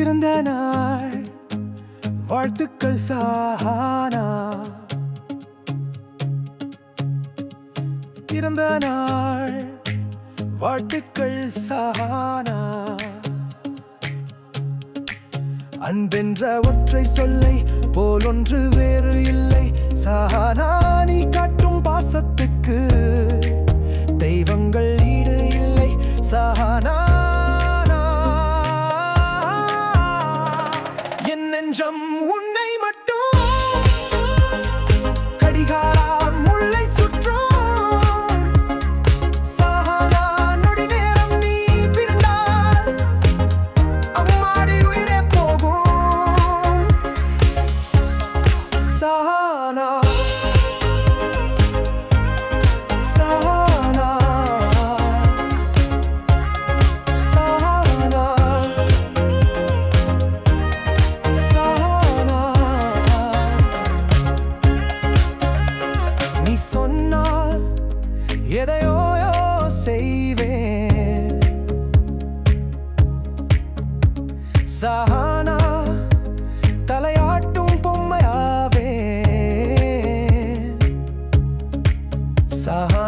பிறந்த நாள் வாழ்த்துக்கள் சாஹானா பிறந்த நாள் வாழ்த்துக்கள் சாஹானா அன்பென்ற ஒற்றை சொல்லை போலொன்று வேறு இல்லை சாஹானா நீ காட்டும் பாசத்துக்கு தெய்வங்கள் ஈடு இல்லை சாஹானா என் நெஞ்சம் உன்னை மட்டும் கடிகாரா முல்லை சுற்றும் சாஹானா நொடி நேரம் நீ பிறந்தால் அம்மாடி உயிரே போகும் சானா சானா சானா சானா நீ சொன்னால் எதையோ செய்வேன் சஹானா தலையாட்டும் பொம்மையாவே சஹா